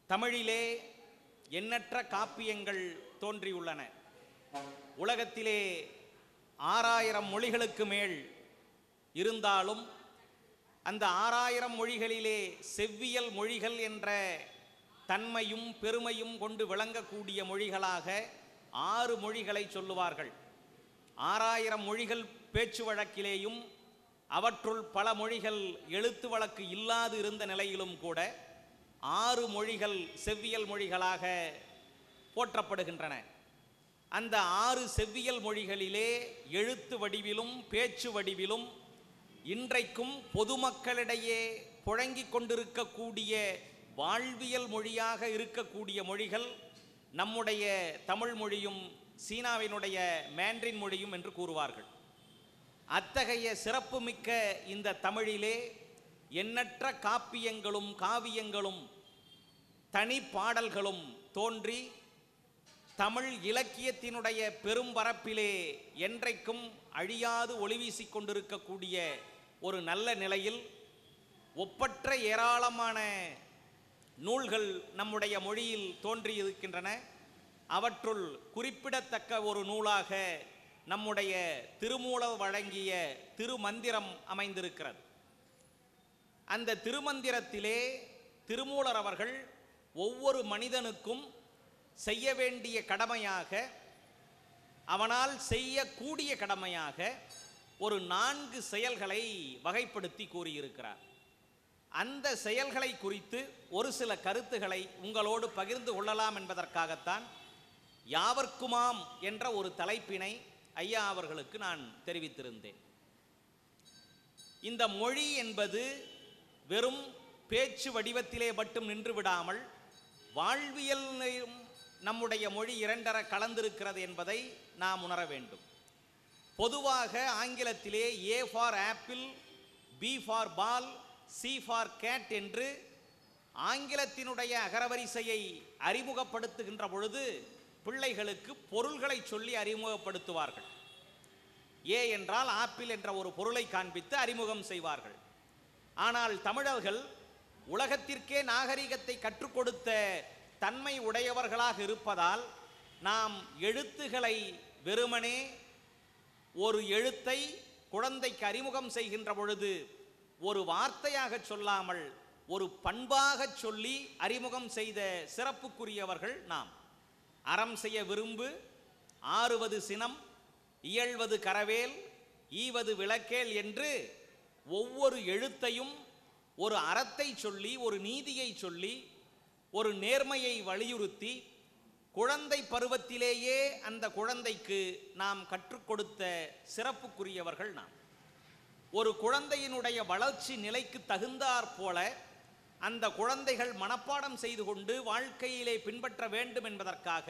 தமிழிலே எண்ணற்ற காப்பியங்கள் தோன்றியுள்ளன உலகத்திலே ஆறாயிரம் மொழிகளுக்கு மேல் இருந்தாலும் அந்த ஆறாயிரம் மொழிகளிலே செவ்வியல் மொழிகள் என்ற தன்மையும் பெருமையும் கொண்டு விளங்கக்கூடிய மொழிகளாக ஆறு மொழிகளை சொல்லுவார்கள் ஆறாயிரம் மொழிகள் பேச்சு வழக்கிலேயும் அவற்றுள் பல மொழிகள் எழுத்து வழக்கு இல்லாது இருந்த நிலையிலும் கூட ஆறு மொழிகள் செவ்வியல் மொழிகளாக போற்றப்படுகின்றன அந்த ஆறு செவ்வியல் மொழிகளிலே எழுத்து வடிவிலும் பேச்சு வடிவிலும் இன்றைக்கும் பொதுமக்களிடையே புழங்கிக் கொண்டிருக்கக்கூடிய வாழ்வியல் மொழியாக இருக்கக்கூடிய மொழிகள் நம்முடைய தமிழ் மொழியும் சீனாவினுடைய மேண்ட்ரின் மொழியும் என்று கூறுவார்கள் அத்தகைய சிறப்புமிக்க இந்த தமிழிலே எண்ணற்ற காப்பியங்களும் காவியங்களும் தனி பாடல்களும் தோன்றி தமிழ் இலக்கியத்தினுடைய பெரும் பரப்பிலே என்றைக்கும் அழியாது ஒளி வீசிக் கொண்டிருக்கக்கூடிய ஒரு நல்ல நிலையில் ஒப்பற்ற ஏராளமான நூல்கள் நம்முடைய மொழியில் தோன்றியிருக்கின்றன அவற்றுள் குறிப்பிடத்தக்க ஒரு நூலாக நம்முடைய திருமூலர் வழங்கிய திருமந்திரம் அமைந்திருக்கிறது அந்த திருமந்திரத்திலே திருமூலர் அவர்கள் ஒவ்வொரு மனிதனுக்கும் செய்ய வேண்டிய கடமையாக அவனால் செய்யக்கூடிய கடமையாக ஒரு நான்கு செயல்களை வகைப்படுத்தி கூறியிருக்கிறார் அந்த செயல்களை குறித்து ஒரு சில கருத்துக்களை உங்களோடு பகிர்ந்து கொள்ளலாம் என்பதற்காகத்தான் யாவர்க்குமாம் என்ற ஒரு தலைப்பினை ஐயா அவர்களுக்கு நான் தெரிவித்திருந்தேன் இந்த மொழி என்பது வெறும் பேச்சு வடிவத்திலே மட்டும் நின்று விடாமல் வாழ்வியலையும் நம்முடைய மொழி இரண்டர கலந்திருக்கிறது என்பதை நாம் உணர வேண்டும் பொதுவாக ஆங்கிலத்திலே A for apple B for ball C for cat என்று ஆங்கிலத்தினுடைய அகரவரிசையை அறிமுகப்படுத்துகின்ற பொழுது பிள்ளைகளுக்கு பொருள்களை சொல்லி அறிமுகப்படுத்துவார்கள் ஏ என்றால் ஆப்பிள் என்ற ஒரு பொருளை காண்பித்து அறிமுகம் செய்வார்கள் ஆனால் தமிழர்கள் உலகத்திற்கே நாகரிகத்தை கற்றுக் கொடுத்த தன்மை உடையவர்களாக இருப்பதால் நாம் எழுத்துகளை வெறுமனே ஒரு எழுத்தை குழந்தைக்கு அறிமுகம் செய்கின்ற பொழுது ஒரு வார்த்தையாக சொல்லாமல் ஒரு பண்பாக சொல்லி அறிமுகம் செய்த சிறப்புக்குரியவர்கள் நாம் அறம் செய்ய விரும்பு ஆறுவது சினம் இயல்வது கரவேல் ஈவது விளக்கேல் என்று ஒவ்வொரு எழுத்தையும் ஒரு அறத்தை சொல்லி ஒரு நீதியை சொல்லி ஒரு நேர்மையை வலியுறுத்தி குழந்தை பருவத்திலேயே அந்த குழந்தைக்கு நாம் கற்றுக் கொடுத்த சிறப்புக்குரியவர்கள் நாம் ஒரு குழந்தையினுடைய வளர்ச்சி நிலைக்கு தகுந்தாற் போல அந்த குழந்தைகள் மனப்பாடம் செய்து கொண்டு வாழ்க்கையிலே பின்பற்ற வேண்டும் என்பதற்காக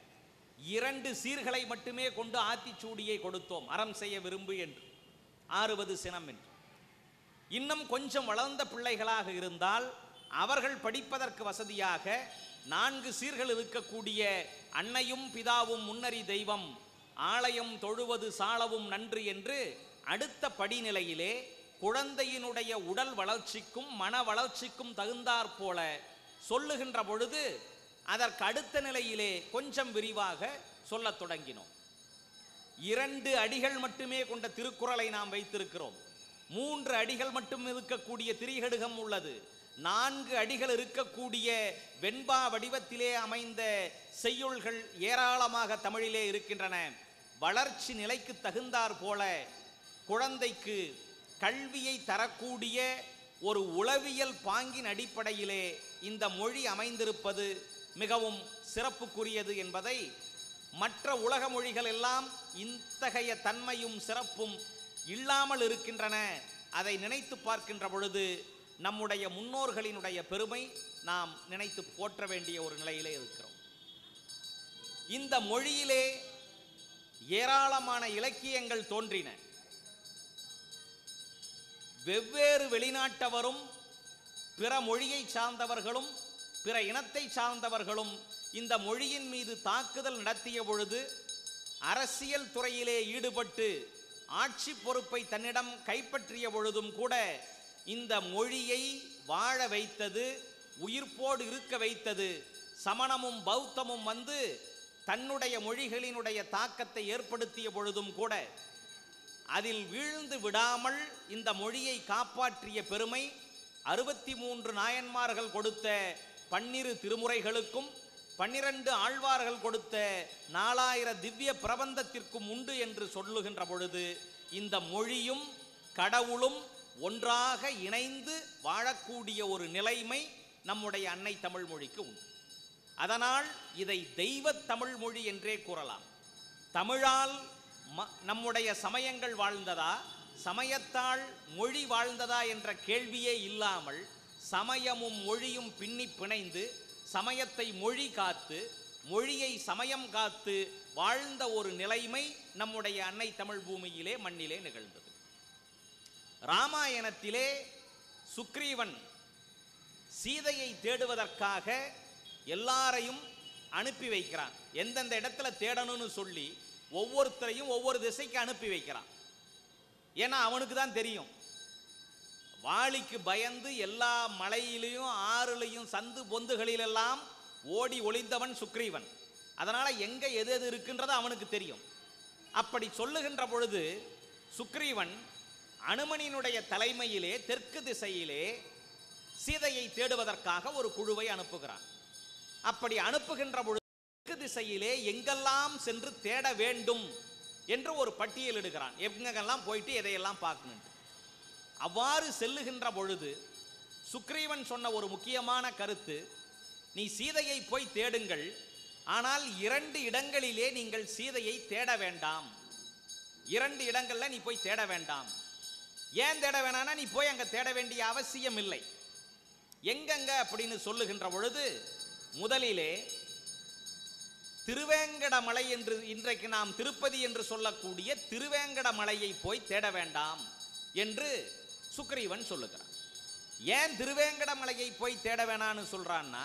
இரண்டு சீர்களை மட்டுமே கொண்டு ஆத்திச்சூடியை கொடுத்தோம் அறம் செய்ய விரும்பு என்று ஆறுவது சினம் என்று இன்னும் கொஞ்சம் வளர்ந்த பிள்ளைகளாக இருந்தால் அவர்கள் படிப்பதற்கு வசதியாக நான்கு சீர்கள் இருக்கக்கூடிய அன்னையும் பிதாவும் முன்னறி தெய்வம் ஆலயம் தொழுவது சாலவும் நன்று என்று அடுத்த படிநிலையிலே குழந்தையினுடைய உடல் வளர்ச்சிக்கும் மன வளர்ச்சிக்கும் தகுந்தாற் போல சொல்லுகின்ற பொழுது அதற்கு அடுத்த நிலையிலே கொஞ்சம் விரிவாக சொல்லத் தொடங்கினோம் இரண்டு அடிகள் மட்டுமே கொண்ட திருக்குறளை நாம் வைத்திருக்கிறோம் மூன்று அடிகள் மட்டும் இருக்கக்கூடிய திரிகடுகம் உள்ளது நான்கு அடிகள் இருக்கக்கூடிய வெண்பா வடிவத்திலே அமைந்த செய்யுள்கள் ஏராளமாக தமிழிலே இருக்கின்றன வளர்ச்சி நிலைக்கு தகுந்தாற் போல குழந்தைக்கு கல்வியை தரக்கூடிய ஒரு உளவியல் பாங்கின் அடிப்படையிலே இந்த மொழி அமைந்திருப்பது மிகவும் சிறப்புக்குரியது என்பதை மற்ற உலக மொழிகள் எல்லாம் இத்தகைய தன்மையும் சிறப்பும் இல்லாமல் இருக்கின்றன அதை நினைத்து பார்க்கின்ற பொழுது நம்முடைய முன்னோர்களினுடைய பெருமை நாம் நினைத்து போற்ற வேண்டிய ஒரு நிலையிலே இருக்கிறோம் இந்த மொழியிலே ஏராளமான இலக்கியங்கள் தோன்றின வெவ்வேறு வெளிநாட்டவரும் பிற மொழியை சார்ந்தவர்களும் பிற இனத்தை சார்ந்தவர்களும் இந்த மொழியின் மீது தாக்குதல் நடத்திய பொழுது அரசியல் துறையிலே ஈடுபட்டு ஆட்சி பொறுப்பை தன்னிடம் கைப்பற்றிய பொழுதும் கூட இந்த மொழியை வாழ வைத்தது உயிர்ப்போடு இருக்க வைத்தது சமணமும் பௌத்தமும் வந்து தன்னுடைய மொழிகளினுடைய தாக்கத்தை ஏற்படுத்திய பொழுதும் கூட அதில் வீழ்ந்து விடாமல் இந்த மொழியை காப்பாற்றிய பெருமை அறுபத்தி மூன்று நாயன்மார்கள் கொடுத்த பன்னிரு திருமுறைகளுக்கும் பன்னிரண்டு ஆழ்வார்கள் கொடுத்த நாலாயிர திவ்ய பிரபந்தத்திற்கும் உண்டு என்று சொல்லுகின்ற பொழுது இந்த மொழியும் கடவுளும் ஒன்றாக இணைந்து வாழக்கூடிய ஒரு நிலைமை நம்முடைய அன்னை தமிழ் மொழிக்கு உண்டு அதனால் இதை தெய்வ தமிழ் மொழி என்றே கூறலாம் தமிழால் ம- நம்முடைய சமயங்கள் வாழ்ந்ததா சமயத்தால் மொழி வாழ்ந்ததா என்ற கேள்வியே இல்லாமல் சமயமும் மொழியும் பின்னி பிணைந்து சமயத்தை மொழி காத்து மொழியை சமயம் காத்து வாழ்ந்த ஒரு நிலைமை நம்முடைய அன்னை தமிழ் பூமியிலே மண்ணிலே நிகழ்ந்தது ராமாயணத்திலே சுக்ரீவன் சீதையை தேடுவதற்காக எல்லாரையும் அனுப்பி வைக்கிறான் எந்தெந்த இடத்துல தேடணும்னு சொல்லி ஒவ்வொருத்தரையும் ஒவ்வொரு திசைக்கு அனுப்பி வைக்கிறான் ஏன்னா அவனுக்கு தான் தெரியும் வாளிக்கு பயந்து எல்லா மலையிலையும் ஆறுலையும் சந்து பொந்துகளிலெல்லாம் ஓடி ஒளிந்தவன் சுக்ரீவன் அதனால எங்க எது எது இருக்குன்றது அவனுக்கு தெரியும் அப்படி சொல்லுகின்ற பொழுது சுக்ரீவன் அனுமனினுடைய தலைமையிலே தெற்கு திசையிலே சீதையை தேடுவதற்காக ஒரு குழுவை அனுப்புகிறான் அப்படி அனுப்புகின்ற பொழுது தெற்கு திசையிலே எங்கெல்லாம் சென்று தேட வேண்டும் என்று ஒரு பட்டியலிடுகிறான் எங்கெங்கெல்லாம் போயிட்டு எதையெல்லாம் பார்க்கணும் அவ்வாறு செல்லுகின்ற பொழுது சுக்ரீவன் சொன்ன ஒரு முக்கியமான கருத்து நீ சீதையை போய் தேடுங்கள் ஆனால் இரண்டு இடங்களிலே நீங்கள் சீதையை தேட வேண்டாம் இரண்டு இடங்கள்ல நீ போய் தேட வேண்டாம் ஏன் தேட வேணாம்னா நீ போய் அங்க தேட வேண்டிய அவசியம் இல்லை எங்கெங்க அப்படின்னு சொல்லுகின்ற பொழுது முதலிலே திருவேங்கடமலை என்று இன்றைக்கு நாம் திருப்பதி என்று சொல்லக்கூடிய திருவேங்கடமலையை போய் தேட வேண்டாம் என்று சுக்ரீவன் சொல்லுகிறான் ஏன் திருவேங்கடமலையை போய் தேட வேணான்னு சொல்றான்னா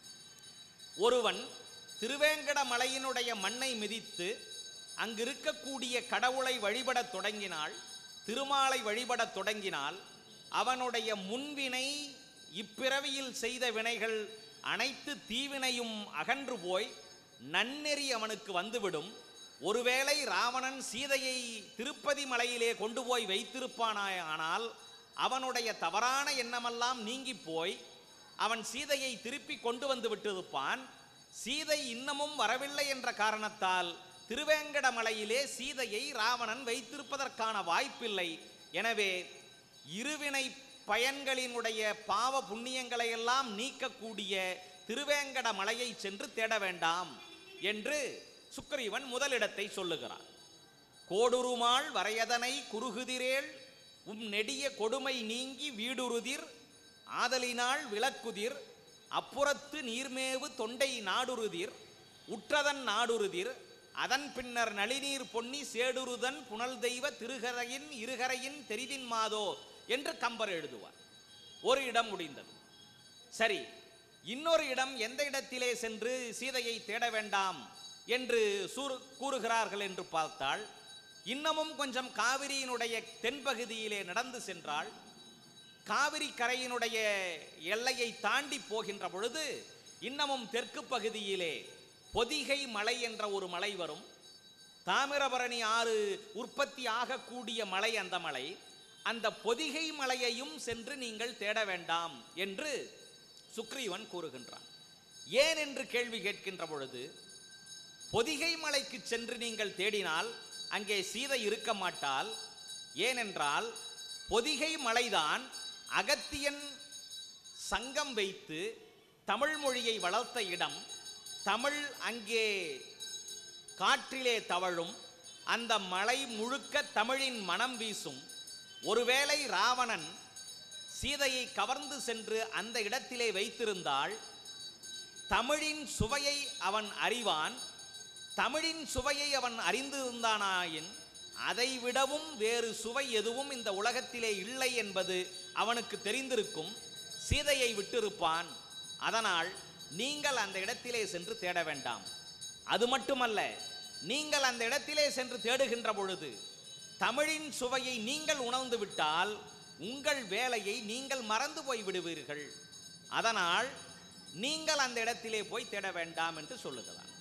ஒருவன் திருவேங்கடமலையினுடைய மண்ணை மிதித்து அங்கு இருக்கக்கூடிய கடவுளை வழிபடத் தொடங்கினால் திருமாலை வழிபடத் தொடங்கினால் அவனுடைய முன்வினை இப்பிறவியில் செய்த வினைகள் அனைத்து தீவினையும் அகன்று போய் நன்னெறி அவனுக்கு வந்துவிடும் ஒருவேளை ராவணன் சீதையை திருப்பதி மலையிலே கொண்டு போய் வைத்திருப்பானானால் அவனுடைய தவறான எண்ணமெல்லாம் நீங்கி போய் அவன் சீதையை திருப்பி கொண்டு வந்து விட்டிருப்பான் சீதை இன்னமும் வரவில்லை என்ற காரணத்தால் திருவேங்கடமலையிலே சீதையை ராவணன் வைத்திருப்பதற்கான வாய்ப்பில்லை எனவே இருவினை பயன்களினுடைய பாவ புண்ணியங்களை எல்லாம் நீக்கக்கூடிய திருவேங்கட மலையை சென்று தேட வேண்டாம் என்று சுக்கிரீவன் முதலிடத்தை சொல்லுகிறான் கோடுருமாள் வரையதனை குறுகுதிரேல் உம் நெடிய கொடுமை நீங்கி வீடுருதிர் ஆதலினால் விளக்குதிர் அப்புறத்து நீர்மேவு தொண்டை நாடுருதிர் உற்றதன் நாடுருதிர் அதன் பின்னர் நளிநீர் பொன்னி சேடுருதன் புனல் தெய்வ திருகரையின் இருகரையின் தெரிதின் மாதோ என்று கம்பர் எழுதுவார் ஒரு இடம் முடிந்தது சரி இன்னொரு இடம் எந்த இடத்திலே சென்று சீதையை தேட வேண்டாம் என்று சூறு கூறுகிறார்கள் என்று பார்த்தால் இன்னமும் கொஞ்சம் காவிரியினுடைய தென்பகுதியிலே நடந்து சென்றால் காவிரி கரையினுடைய எல்லையை தாண்டி போகின்ற பொழுது இன்னமும் தெற்கு பகுதியிலே பொதிகை மலை என்ற ஒரு மலை வரும் தாமிரபரணி ஆறு உற்பத்தி ஆகக்கூடிய மலை அந்த மலை அந்த பொதிகை மலையையும் சென்று நீங்கள் தேட வேண்டாம் என்று சுக்ரீவன் கூறுகின்றான் ஏன் என்று கேள்வி கேட்கின்ற பொழுது பொதிகை மலைக்கு சென்று நீங்கள் தேடினால் அங்கே சீதை இருக்க மாட்டால் ஏனென்றால் பொதிகை மலைதான் அகத்தியன் சங்கம் வைத்து தமிழ் மொழியை வளர்த்த இடம் தமிழ் அங்கே காற்றிலே தவழும் அந்த மலை முழுக்க தமிழின் மனம் வீசும் ஒருவேளை ராவணன் சீதையை கவர்ந்து சென்று அந்த இடத்திலே வைத்திருந்தால் தமிழின் சுவையை அவன் அறிவான் தமிழின் சுவையை அவன் அறிந்திருந்தானாயின் அதை விடவும் வேறு சுவை எதுவும் இந்த உலகத்திலே இல்லை என்பது அவனுக்கு தெரிந்திருக்கும் சீதையை விட்டிருப்பான் அதனால் நீங்கள் அந்த இடத்திலே சென்று தேட வேண்டாம் அது மட்டுமல்ல நீங்கள் அந்த இடத்திலே சென்று தேடுகின்ற பொழுது தமிழின் சுவையை நீங்கள் உணர்ந்து விட்டால் உங்கள் வேலையை நீங்கள் மறந்து போய் விடுவீர்கள் அதனால் நீங்கள் அந்த இடத்திலே போய் தேட வேண்டாம் என்று சொல்லுகிறார்